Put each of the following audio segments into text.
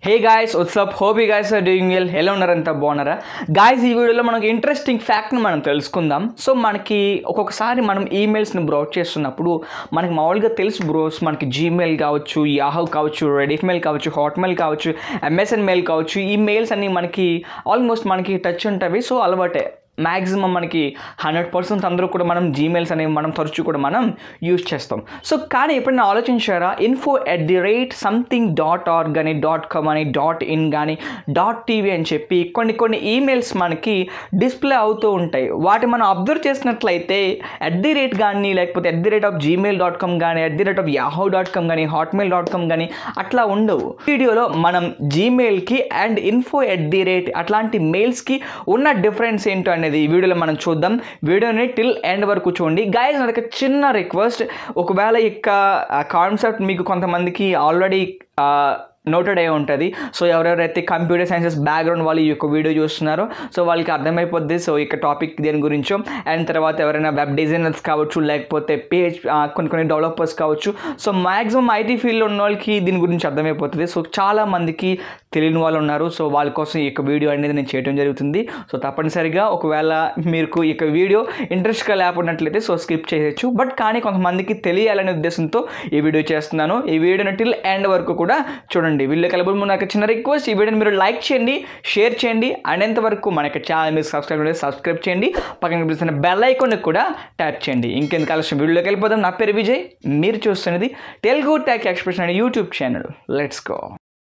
hey guys what's up hope you guys are doing well ఎలా ఉన్నారంతా బాగున్నారా గాయస్ ఈ వీడియోలో మనకు ఇంట్రెస్టింగ్ ఫ్యాక్ట్ని మనం తెలుసుకుందాం సో మనకి ఒక్కొక్కసారి మనం ఈమెయిల్స్ని బ్రౌజ్ చేస్తున్నప్పుడు మనకి మామూలుగా తెలుసు బ్రోస్ మనకి జీమెయిల్ కావచ్చు యాహూ కావచ్చు రెడిఫ్ మెయిల్ కావచ్చు హాట్మెయిల్ కావచ్చు ఎంఎస్ఎన్ మెయిల్ కావచ్చు ఈ మెయిల్స్ అన్నీ మనకి ఆల్మోస్ట్ మనకి టచ్ ఉంటాయి సో అలవాటే మ్యాక్సిమం మనకి హండ్రెడ్ పర్సెంట్ అందరూ కూడా మనం జీమెయిల్స్ అనేవి మనం తరచూ కూడా మనం యూజ్ చేస్తాం సో కానీ ఎప్పుడైనా ఆలోచించారా info at the rate something dot org కానీ డాట్ కామ్ అని డాట్ ఇన్ కానీ డాట్ టీవీ అని చెప్పి కొన్ని కొన్ని ఈమెయిల్స్ మనకి డిస్ప్లే అవుతూ ఉంటాయి వాటి మనం అబ్జర్వ్ చేసినట్లయితే ఎట్ ది రేట్ కానీ లేకపోతే at the rate of Gmail dot com కానీ at the rate of Yahoo dot com కానీ హాట్మెయిల్ డాట్ కామ్ కానీ అట్లా ఉండవు వీడియోలో మనం జీమెయిల్కి and info at the rate అట్లాంటి మెయిల్స్కి ఉన్న డిఫరెన్స్ ఏంటో అనేది ఈ వీడియోలో మనం చూద్దాం వీడియోని టిల్ ఎండ్ వరకు చూడండి గాయస్ నాకు చిన్న రిక్వెస్ట్ ఒకవేళ ఇక కాన్సెప్ట్ మీకు కొంతమందికి ఆల్రెడీ నోటెడ్ అయి ఉంటుంది సో ఎవరెవరైతే కంప్యూటర్ సైన్సెస్ బ్యాక్గ్రౌండ్ వాళ్ళు ఈ యొక్క వీడియో చూస్తున్నారో సో వాళ్ళకి అర్థమైపోద్ది సో ఇక టాపిక్ దేని గురించో అండ్ తర్వాత ఎవరైనా వెబ్ డిజైనర్స్ కావచ్చు లేకపోతే పేజ్ కొన్ని కొన్ని డెవలపర్స్ కావచ్చు సో మ్యాక్సిమం ఐటీ ఫీల్డ్లో ఉన్న వాళ్ళకి దీని గురించి అర్థమైపోతుంది సో చాలా మందికి తెలియని వాళ్ళు ఉన్నారు సో వాళ్ళ కోసం ఈ యొక్క వీడియో అనేది నేను చేయడం జరుగుతుంది సో తప్పనిసరిగా ఒకవేళ మీకు ఈ యొక్క వీడియో ఇంట్రెస్ట్గా లేకపోయినట్లయితే సో స్కిప్ చేయొచ్చు బట్ కానీ కొంతమందికి తెలియాలనే ఉద్దేశంతో ఈ వీడియో చేస్తున్నాను ఈ వీడియోని టిల్ ఎండ్ వరకు కూడా చూడండి వీళ్ళు కలబుల్ నాకు చిన్న రిక్వెస్ట్ ఈ వీడియోని మీరు లైక్ చేయండి షేర్ చేయండి అండ్ ఎంతవరకు మన యొక్క ఛానల్ మీరు సబ్స్క్రైబ్ చేయండి సబ్స్క్రైబ్ చేయండి పక్కన కనిపిస్తున్న బెల్ ఐకాన్ కూడా ట్యాప్ చేయండి ఇంకెందుకు ఆలస్యం వీడియోలోకి వెళ్ళిపోదాం నా పేరు విజయ్ మీరు చూస్తున్నది తెలుగు ట్యాక్ ఎక్స్ప్రెషన్ అనే YouTube channel let's go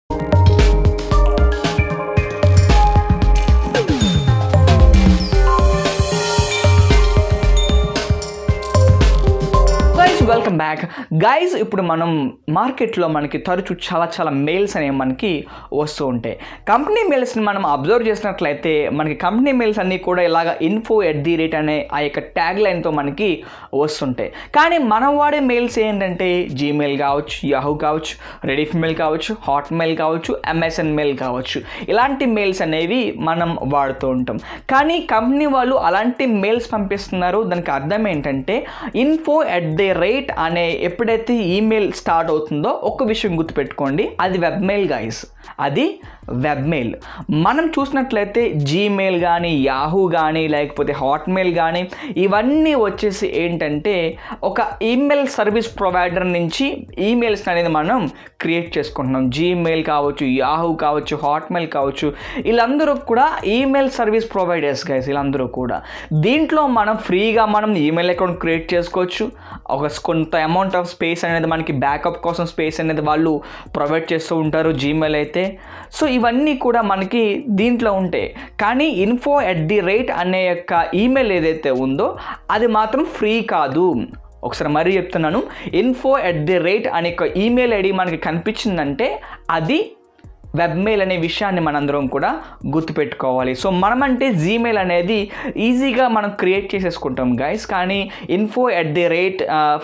guys welcome back guys ఇప్పుడు మనం మార్కెట్లో మనకి తరచు చాలా చాలా మెయిల్స్ అనేవి మనకి వస్తూ ఉంటాయి కంపెనీ మెయిల్స్ని మనం అబ్జర్వ్ చేసినట్లయితే మనకి కంపెనీ మెయిల్స్ అన్నీ కూడా ఇలాగ ఇన్ఫో ఎట్ ది రేట్ అనే ఆ యొక్క ట్యాగ్ లైన్తో మనకి వస్తుంటాయి కానీ మనం వాడే మెయిల్స్ ఏంటంటే జీమెయిల్ కావచ్చు యాహూ కావచ్చు రెడిఫ్ మెయిల్ కావచ్చు హాట్ మెయిల్ కావచ్చు ఎంఎస్ఎన్ మెయిల్ కావచ్చు ఇలాంటి మెయిల్స్ అనేవి మనం వాడుతూ ఉంటాం కానీ కంపెనీ వాళ్ళు అలాంటి మెయిల్స్ పంపిస్తున్నారు దానికి అర్థం ఏంటంటే ఇన్ఫో ఎట్ ది రేట్ అనే ఎప్పుడైతే ఈమెయిల్ స్టార్ట్ అవుతుందో ఒక విషయం గుర్తుపెట్టుకోండి అది వెబ్ మెయిల్ గైస్ అది వెబ్ మెయిల్ మనం చూసినట్లయితే జీమెయిల్ కానీ యాహూ కానీ లేకపోతే హాట్మెయిల్ కానీ ఇవన్నీ వచ్చేసి ఏంటంటే ఒక ఈమెయిల్ సర్వీస్ ప్రొవైడర్ నుంచి ఈమెయిల్స్ అనేది మనం క్రియేట్ చేసుకుంటున్నాం జీమెయిల్ కావచ్చు యాహూ కావచ్చు హాట్మెయిల్ కావచ్చు వీళ్ళందరూ కూడా ఈమెయిల్ సర్వీస్ ప్రొవైడర్స్ గైస్ వీళ్ళందరూ కూడా దీంట్లో మనం ఫ్రీగా మనం ఈమెయిల్ అకౌంట్ క్రియేట్ చేసుకోవచ్చు ఒక కొంత అమౌంట్ ఆఫ్ స్పేస్ అనేది మనకి బ్యాకప్ కోసం స్పేస్ అనేది వాళ్ళు ప్రొవైడ్ చేస్తూ ఉంటారు జీమెయిల్ అయితే సో ఇవన్నీ కూడా మనకి దీంట్లో ఉంటాయి కానీ ఇన్ఫో ఎట్ ది రేట్ అనే యొక్క ఈమెయిల్ ఏదైతే ఉందో అది మాత్రం ఫ్రీ కాదు ఒకసారి మరీ చెప్తున్నాను ఇన్ఫో ఎట్ ది రేట్ అనే ఒక ఈమెయిల్ ఐడి మనకి కనిపించిందంటే అది వెబ్ మెయిల్ అనే విషయాన్ని మనందరం కూడా గుర్తుపెట్టుకోవాలి సో మనమంటే జీమెయిల్ అనేది ఈజీగా మనం క్రియేట్ చేసేసుకుంటాం గైస్ కానీ ఇన్ఫో ఎట్ ది రేట్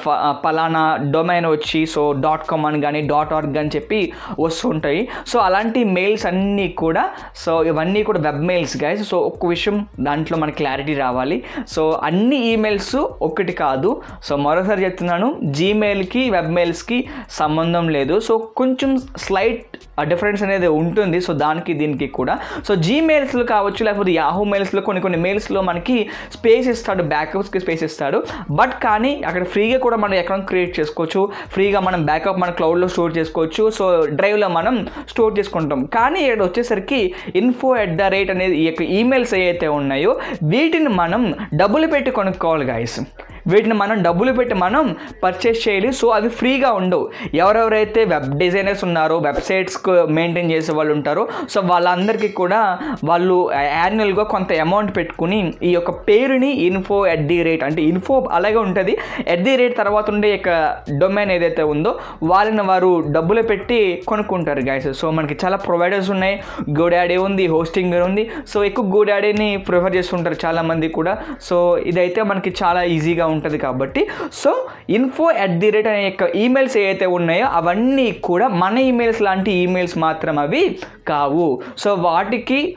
పలానా డొమైన్ వచ్చి సో డాట్ కామ్ అని కానీ డాట్ ఆర్గ్ అని చెప్పి వస్తుంటాయి సో అలాంటి మెయిల్స్ అన్నీ కూడా సో ఇవన్నీ కూడా వెబ్ మెయిల్స్ గైస్ సో ఒక్క విషయం దాంట్లో మనకి క్లారిటీ రావాలి సో అన్ని ఈమెయిల్స్ ఒకటి కాదు సో మరోసారి చెప్తున్నాను జీమెయిల్కి వెబ్ మెయిల్స్కి సంబంధం లేదు సో కొంచెం స్లైట్ డిఫరెన్స్ అనేది ఉంటుంది సో దానికి దీనికి కూడా సో జీమెయిల్స్లో కావచ్చు లేకపోతే యాహూ మెయిల్స్లో కొన్ని కొన్ని మెయిల్స్లో మనకి స్పేస్ ఇస్తాడు బ్యాకప్స్కి స్పేస్ ఇస్తాడు బట్ కానీ అక్కడ ఫ్రీగా కూడా మనం అకౌంట్ క్రియేట్ చేసుకోవచ్చు ఫ్రీగా మనం బ్యాకప్ మన క్లౌడ్లో స్టోర్ చేసుకోవచ్చు సో డ్రైవ్లో మనం స్టోర్ చేసుకుంటాం కానీ ఇక్కడ వచ్చేసరికి ఇన్ఫో ఎట్ ద రేట్ అనేది ఈ యొక్క ఈమెయిల్స్ ఏవైతే ఉన్నాయో వీటిని మనం డబ్బులు పెట్టి కొనుక్కోవాలి గాయస్ వీటిని మనం డబ్బులు పెట్టి మనం పర్చేస్ చేయాలి సో అవి ఫ్రీగా ఉండవు ఎవరెవరైతే వెబ్ డిజైనర్స్ ఉన్నారో వెబ్సైట్స్ మెయింటైన్ చేసే వాళ్ళు ఉంటారో సో వాళ్ళందరికీ కూడా వాళ్ళు యాన్యువల్గా కొంత అమౌంట్ పెట్టుకుని ఈ యొక్క పేరుని ఇన్ఫో ఎట్ ది రేట్ అంటే ఇన్ఫో అలాగే ఉంటుంది ఎట్ ది రేట్ తర్వాత ఉండే యొక్క డొమైన్ ఏదైతే ఉందో వాళ్ళని వారు డబ్బులు పెట్టి కొనుక్కుంటారు గైస్ సో మనకి చాలా ప్రొవైడర్స్ ఉన్నాయి గోడాడీ ఉంది హోస్టింగ్ ఉంది సో ఎక్కువ గోడాడీని ప్రిఫర్ చేస్తుంటారు చాలామంది కూడా సో ఇదైతే మనకి చాలా ఈజీగా ఉంటుంది కాబట్టి so info at the rate అనే యొక్క ఈమెయిల్స్ ఏవైతే ఉన్నాయో అవన్నీ కూడా మన ఈమెయిల్స్ లాంటి ఈమెయిల్స్ మాత్రం అవి కావు సో వాటికి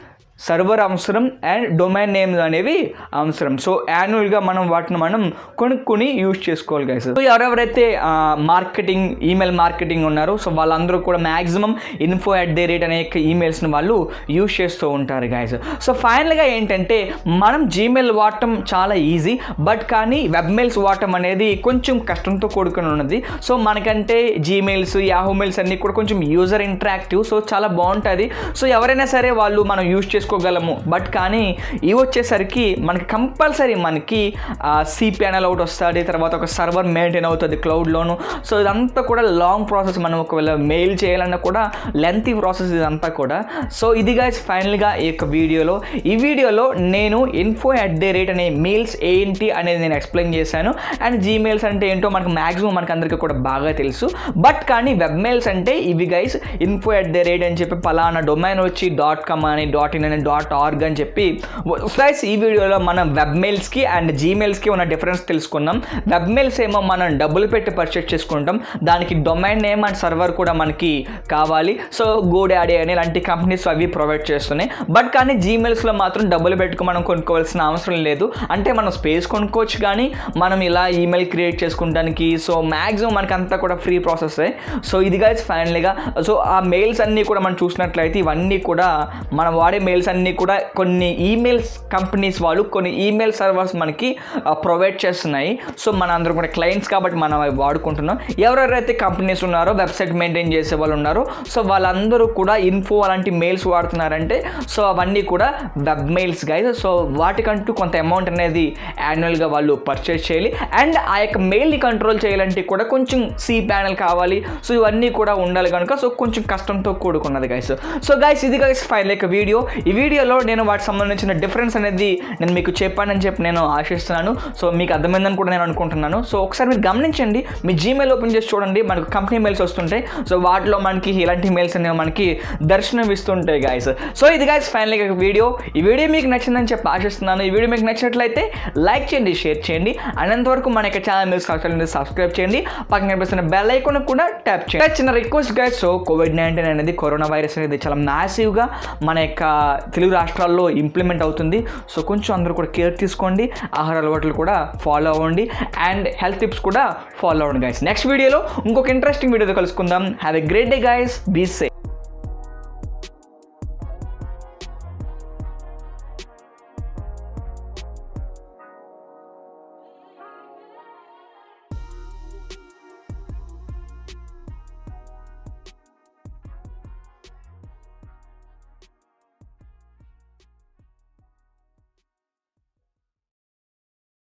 సర్వర్ అవసరం అండ్ డొమైన్ నేమ్స్ అనేవి అవసరం సో యాన్యువల్గా మనం వాటిని మనం కొనుక్కొని యూజ్ చేసుకోవాలి గైస్ సో ఎవరెవరైతే మార్కెటింగ్ ఈమెయిల్ మార్కెటింగ్ ఉన్నారో సో వాళ్ళందరూ కూడా maximum info at the rate అనే ఈమెయిల్స్ని వాళ్ళు యూజ్ చేస్తూ ఉంటారు గైస్ సో ఫైనల్గా ఏంటంటే మనం జీమెయిల్ వాడటం చాలా ఈజీ బట్ కానీ వెబ్ మెయిల్స్ వాడటం అనేది కొంచెం కష్టంతో కూడుకుని ఉన్నది సో మనకంటే జీమెయిల్స్ యాహో మెయిల్స్ అన్నీ కూడా కొంచెం యూజర్ ఇంటరాక్టివ్ సో చాలా బాగుంటుంది సో ఎవరైనా సరే వాళ్ళు మనం యూజ్ చేసుకోగలము బట్ కానీ ఇవి వచ్చేసరికి మనకి కంపల్సరీ మనకి సి ప్యానల్ అవుట్ వస్తుంది తర్వాత ఒక సర్వర్ మెయింటైన్ అవుతుంది క్లౌడ్లోను సో ఇదంతా కూడా లాంగ్ ప్రాసెస్ మనం ఒకవేళ మెయిల్ చేయాలన్నా కూడా లెంతీ ప్రాసెస్ ఇదంతా కూడా సో ఇది గైస్ ఫైనల్గా ఈ యొక్క వీడియోలో ఈ వీడియోలో నేను ఇన్ఫో అట్ ది రేట్ అనే మెయిల్స్ ఏంటి అనేది నేను ఎక్స్ప్లెయిన్ చేశాను అండ్ జీమెయిల్స్ అంటే ఏంటో మనకు మ్యాక్సిమం మనకు అందరికీ కూడా బాగా తెలుసు బట్ కానీ వెబ్ మెయిల్స్ అంటే ఇవి guys info at the rate అని చెప్పి పలానా డొమైన్ వచ్చి డాట్ కామ్ అని డాట్ ఇన్ అని డాట్ ఆర్గ్ అని చెప్పి గైస్ ఈ వీడియోలో మనం వెబ్ మెయిల్స్కి అండ్ జీమెయిల్స్కి ఉన్న డిఫరెన్స్ తెలుసుకున్నాం వెబ్ మెయిల్స్ ఏమో మనం డబ్బులు పెట్టి పర్చేస్ చేసుకుంటాం దానికి డొమైన్ నేమ్ అండ్ సర్వర్ కూడా మనకి కావాలి సో గోడాడీ అని ఇలాంటి కంపెనీస్ అవి ప్రొవైడ్ చేస్తున్నాయి బట్ కానీ జీమెయిల్స్లో మాత్రం డబ్బులు పెట్టుకు మనం కొనుక్కోవాల్సిన అవసరం లేదు అంటే మనం స్పేస్ కొనుక్కోవచ్చు కానీ మనం ఇలా ఈమెయిల్ క్రియేట్ చేసుకోవడానికి సో మ్యాక్సిమం మనకి అంతా కూడా ఫ్రీ ప్రాసెస్ సో ఇది గైస్ ఫైనల్గా సో ఆ మెయిల్స్ అన్నీ కూడా మనం చూసినట్లయితే ఇవన్నీ కూడా మనం వాడే మెయిల్స్ అన్నీ కూడా కొన్ని ఈమెయిల్స్ కంపెనీస్ వాళ్ళు కొన్ని ఈమెయిల్ సర్వర్స్ మనకి ప్రొవైడ్ చేస్తున్నాయి సో మన అందరం కూడా క్లయింట్స్ కాబట్టి మనం అవి వాడుకుంటున్నాం ఎవరెవరైతే కంపెనీస్ ఉన్నారో వెబ్సైట్ మెయింటైన్ చేసే వాళ్ళు ఉన్నారో సో వాళ్ళందరూ కూడా ఇన్ఫో అలాంటి మెయిల్స్ వాడుతున్నారంటే సో అవన్నీ కూడా వెబ్ మెయిల్స్ గైస్ సో వాటికంటూ కొంత అమౌంట్ అనేది యాన్యువల్గా వాళ్ళు పర్చేస్ చేయాలి అండ్ ఆ యొక్క మెయిల్ని కంట్రోల్ చేయాలంటే కూడా కొంచెం సి ప్యానల్ కావాలి సో ఇవన్నీ కూడా ఉండాలి కనుక సో కొంచెం కష్టంతో కూడుకున్నది గైస్ సో గైస్ ఇది గైస్ ఫైనల్ యొక్క వీడియో ఈ వీడియోలో నేను వాటికి సంబంధించిన డిఫరెన్స్ అనేది నేను మీకు చెప్పానని చెప్పి నేను ఆశిస్తున్నాను సో మీకు అర్థమైందని కూడా నేను అనుకుంటున్నాను సో ఒకసారి మీరు గమనించండి మీ జీమెయిల్ ఓపెన్ చేసి చూడండి మనకు కంపెనీ మెయిల్స్ వస్తుంటాయి సో వాటిలో మనకి ఇలాంటి మెయిల్స్ అనేవి మనకి దర్శనం ఇస్తుంటాయి గాయస్ సో ఇది గాయస్ ఫైనల్గా వీడియో ఈ వీడియో మీకు నచ్చిందని చెప్పి ఆశిస్తున్నాను ఈ వీడియో మీకు నచ్చినట్లయితే లైక్ చేయండి షేర్ చేయండి అనంతవరకు మన యొక్క ఛానల్ మీరు సబ్స్క్రైబ్ సబ్స్క్రైబ్ చేయండి పక్కన కనిపిస్తున్న బెల్ ఐకాన్ కూడా ట్యాప్ చేయండి చిన్న request guys so covid nineteen అనేది కరోనా వైరస్ అనేది చాలా మ్యాసివ్గా మన యొక్క తెలుగు రాష్ట్రాల్లో ఇంప్లిమెంట్ అవుతుంది సో కొంచెం అందరూ కూడా కేర్ తీసుకోండి ఆహార అలవాట్లు కూడా ఫాలో అవ్వండి అండ్ హెల్త్ టిప్స్ కూడా ఫాలో అవ్వండి గైస్ నెక్స్ట్ వీడియోలో ఇంకొక ఇంట్రెస్టింగ్ వీడియోతో కలుసుకుందాం have a great day guys be say